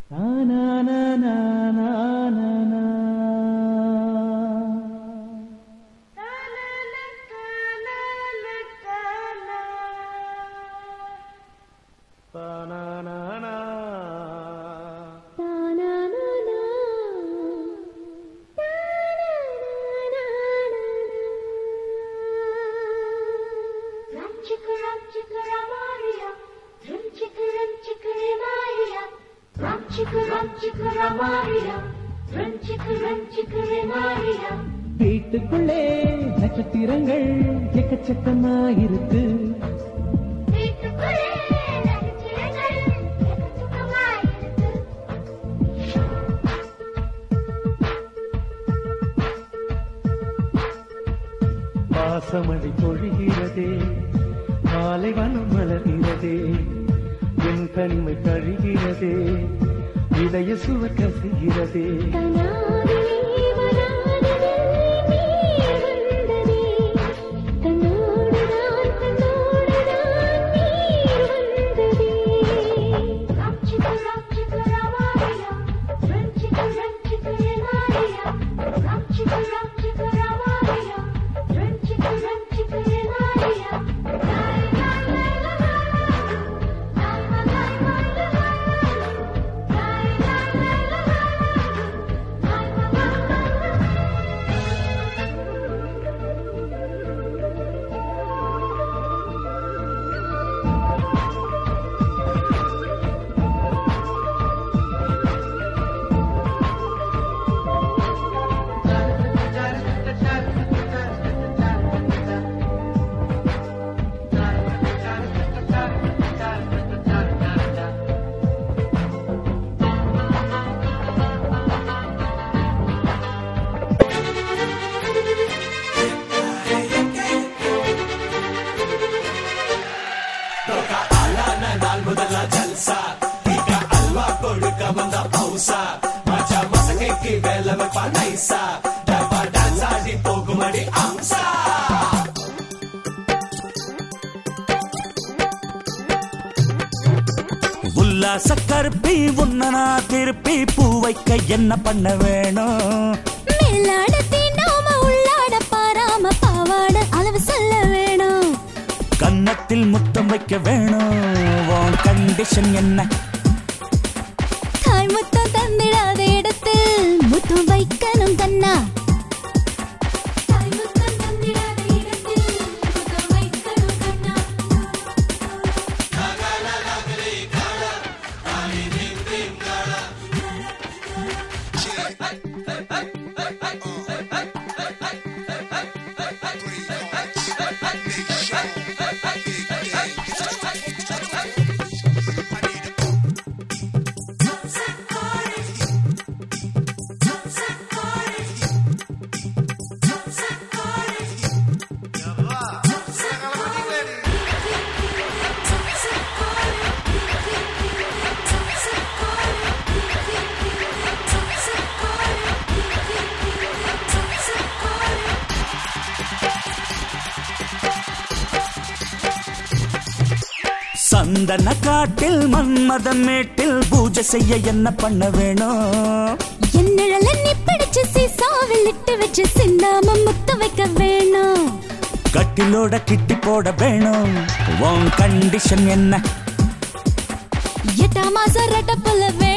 Rum chicka rum chicka Maria. Rum chicka rum chicka Maria. Rum chicka rum chicka Maria. Rum chicka rum chicka Maria. வீட்டுக்குள்ளே நட்சத்திரங்கள் எக்கச்சக்கமாயிருக்கு வீட்டுக்குள்ளே நட்சத்திரங்கள் எக்கச்சக்கமாயிருக்கு. பாசமழை பொழிகிறதே மாலை வனம் மலர்கிறதே என் தனிமை கழிகிறதே இதய சுவர் கசிகிறதே கனாவிலே வராதது நீர் வந்ததே. கண்ணோடுதான் கண்ணோடுதான் நீர் வந்ததே. ரம் சிக்கு ரம் சிக்கு ரமாரியா. ரம் சிக்கு ரம் சிக்கு ரமாரியா. ரம் சிக்கு ரம் சிக்கு ரமாரியா. ரம் சிக்கு ரம் சிக்கு ரமாரியா. லாய் லாய் லாய் லாய். லாய் லாய் லாய் லாய். லாய் லாய் லாய் லாய். உல்லாச கருப்பி உன்ன நான் திருப்பி பூ வைக்க என்ன பண்ண வேணும் மேலாட தீண்டாம உள்ளாட பாராம பாவாட அளவு சொல்ல வேணும் கன்னத்தில் முத்தம் வைக்க வேணும் உன் கண்டிஷன் என்ன தாய் முத்தம் தந்திடாத இடத்தில் முத்தம் வைக்கணும் கண்ணா தாய் முத்தம் தந்திடாத இடத்தில் முத்தம் வைக்கணும் கண்ணா சந்தன காட்டில் மன்மதன் மேட்டில் பூஜை செய்ய என்ன பண்ண வேணும் என் நிழல நீ பிடிச்சு சீசாவில் இட்டு வச்சு சிந்தாம முத்த வைக்க வேணும் கட்டிலோட கிட்டி போட வேணும் உன் கண்டிஷன் என்ன எட்டாம் மாசம் ரெட்ட புள்ள வேணும்